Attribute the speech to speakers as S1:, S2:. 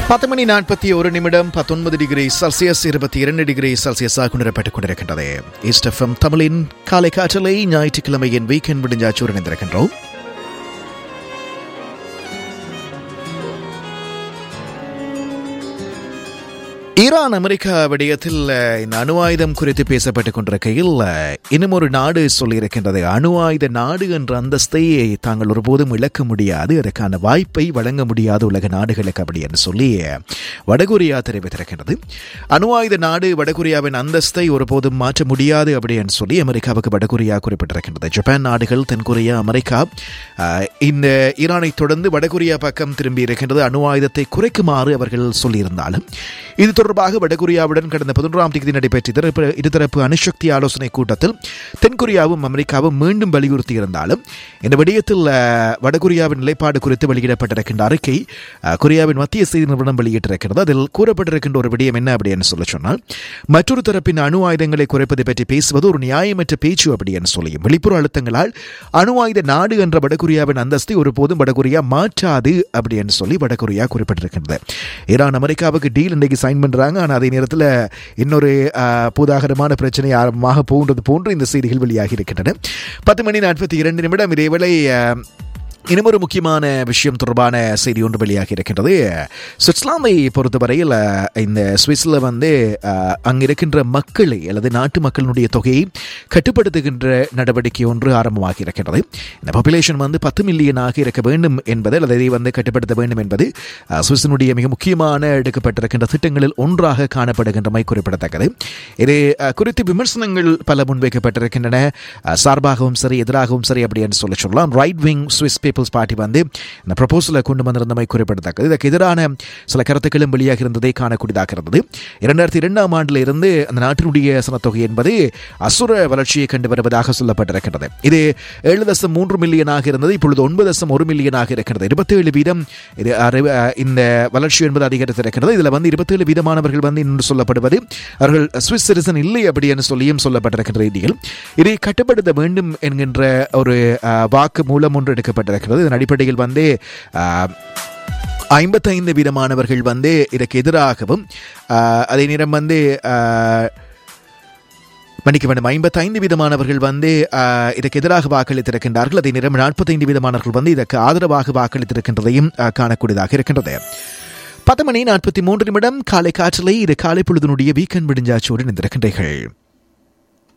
S1: பத்து மணி நாற்பத்தி ஒரு நிமிடம் பத்தொன்பது டிகிரி செல்சியஸ் இருபத்தி இரண்டு டிகிரி செல்சியஸாக கொண்டிருப்பட்டுக் கொண்டிருக்கின்றது ஈஸ்ட் எஃப்எம் தமிழின் காலை காற்றலை ஞாயிற்றுக்கிழமையின் வீக்கெண்ட் முடிஞ்சாச்சு இணைந்திருக்கின்றோம் ஈரான் அமெரிக்கா விடயத்தில் அஹ், இந்த அணு ஆயுதம் குறித்து பேசப்பட்டுக் கொண்டிருக்கையில் அஹ், இன்னும் ஒரு நாடு சொல்லியிருக்கின்றது அணு ஆயுத நாடு என்ற அந்தஸ்தை தாங்கள் ஒருபோதும் இழக்க முடியாது அதற்கான வாய்ப்பை வழங்க முடியாது உலக நாடுகளுக்கு அப்படி என்று சொல்லி அஹ், வடகொரியா தெரிவித்திருக்கின்றது அணு ஆயுத நாடு வடகொரியாவின் அந்தஸ்தை ஒருபோதும் மாற்ற முடியாது அப்படி என்று சொல்லி அமெரிக்காவுக்கு வடகொரியா குறிப்பிட்டிருக்கின்றது ஜப்பான் நாடுகள் தென்கொரியா அமெரிக்கா அஹ், இந்த ஈரானை தொடர்ந்து வடகொரியா பக்கம் திரும்பி இருக்கின்றது அணு ஆயுதத்தை குறைக்குமாறு அவர்கள் சொல்லியிருந்தாலும் இது தொடர்பாக வடகொரியாவுடன் கடந்த பதினொன்றாம் தேதி நடைபெற்ற இருதரப்பு இருதரப்பு அணுசக்தி ஆலோசனை கூட்டத்தில் தென்கொரியாவும் அமெரிக்காவும் மீண்டும் வலியுறுத்தியிருந்தாலும் இந்த விடயத்தில் அஹ், வடகொரியாவின் நிலைப்பாடு குறித்து வெளியிடப்பட்டிருக்கின்ற அறிக்கை அஹ், கொரியாவின் மத்திய செய்தி நிறுவனம் வெளியிட்டிருக்கிறது அதில் கூறப்பட்டிருக்கின்ற ஒரு விடயம் என்ன அப்படின்னு சொல்ல சொன்னால் மற்றொரு தரப்பின் அணு ஆயுதங்களை குறைப்பது பற்றி பேசுவது ஒரு நியாயமற்ற பேச்சு அப்படி என்று சொல்லியும் வெளிப்புற அழுத்தங்களால் அணு ஆயுத நாடு என்ற வடகொரியாவின் அந்தஸ்தை ஒருபோதும் வடகொரியா மாற்றாது அப்படி என்று சொல்லி வடகொரியா குறிப்பிட்டிருக்கின்றது ஈரான் அமெரிக்காவுக்கு டீல் இன்றைக்கு சைன் பண்றாங்க ஆனால் அதே நேரத்தில் இன்னொரு ஆஹ், பூதாகரமான பிரச்சனை ஆரம்பமாக போன்றது போன்று இந்த செய்திகள் வெளியாகி இருக்கின்றன பத்து மணி நாற்பத்தி இரண்டு நிமிடம் இதேவேளை ஆஹ், இன்னும் ஒரு முக்கியமான விஷயம் தொடர்பான செய்தி ஒன்று வெளியாகி இருக்கின்றது சுவிட்சர்லாந்தை பொறுத்தவரையில் அஹ், இந்த சுவிஸில் வந்து அஹ், அங்க இருக்கின்ற மக்களை அல்லது நாட்டு மக்களினுடைய தொகையை கட்டுப்படுத்துகின்ற நடவடிக்கை ஒன்று ஆரம்பமாகி இருக்கின்றது இந்த பாப்புலேஷன் வந்து பத்து மில்லியனாக இருக்க வேண்டும் என்பது அல்லது இதை வந்து கட்டுப்படுத்த வேண்டும் என்பது அஹ், சுவிஸினுடைய மிக முக்கியமான எடுக்கப்பட்டிருக்கின்ற திட்டங்களில் ஒன்றாக காணப்படுகின்றமை குறிப்பிடத்தக்கது இது அஹ், குறித்து விமர்சனங்கள் பல முன்வைக்கப்பட்டிருக்கின்றன அஹ், சார்பாகவும் சரி எதிராகவும் சரி அப்படி என்று சொல்ல சொல்லலாம் right wing Swiss people's party வந்து இந்த ப்ரொபோசலை கொண்டு வந்திருந்தமை குறிப்பிடத்தக்கது இதற்கு எதிரான சில கருத்துக்களும் வெளியாக இருந்ததை காணக்கூடியதாக இருந்தது இரண்டாயிரத்தி இரண்டாம் ஆண்டில் இருந்து அந்த நாட்டினுடைய சனத்தொகை என்பது அசுர வளர்ச்சியை கண்டு வருவதாக சொல்லப்பட்டிருக்கின்றது இது ஏழு தசம் மூன்று மில்லியனாக இருந்தது இப்பொழுது ஒன்பது தசம் ஒரு மில்லியனாக இருக்கிறது இருபத்தேழு வீதம் இது அறிவு- அஹ், இந்த வளர்ச்சி என்பது அதிகரித்திருக்கிறது இதில் வந்து இருபத்தேழு வீதமானவர்கள் வந்து இன்னும் சொல்லப்படுவது அவர்கள் சுவிஸ் சிட்டிசன் இல்லை அப்படி என்று சொல்லியும் சொல்லப்பட்டிருக்கின்ற ரீதியில் இதை கட்டுப்படுத்த வேண்டும் என்கின்ற ஒரு அஹ், வாக்கு மூலம் ஒன்று எடுக்கப்பட்டிருக்கிறது இதன் அடிப்படையில் வந்து அஹ், ஐம்பத்தைந்து வீதமானவர்கள் வந்து இதற்கு எதிராகவும் அஹ், அதே நேரம் வந்து அஹ், மன்னிக்க வேண்டும் ஐம்பத்தைந்து விதமானவர்கள் வந்து அஹ், இதற்கு எதிராக வாக்களித்திருக்கின்றார்கள் அதே நேரம் நாற்பத்தைந்து விதமானவர்கள் வந்து இதற்கு ஆதரவாக வாக்களித்திருக்கின்றதையும் அஹ், காணக்கூடியதாக இருக்கின்றது பத்து மணி நாற்பத்தி மூன்று நிமிடம் காலை காற்றலை இது காலை பொழுதுனுடைய வீக்கெண்ட் விடிஞ்சாச்சோடு நின்றிருக்கின்றீர்கள்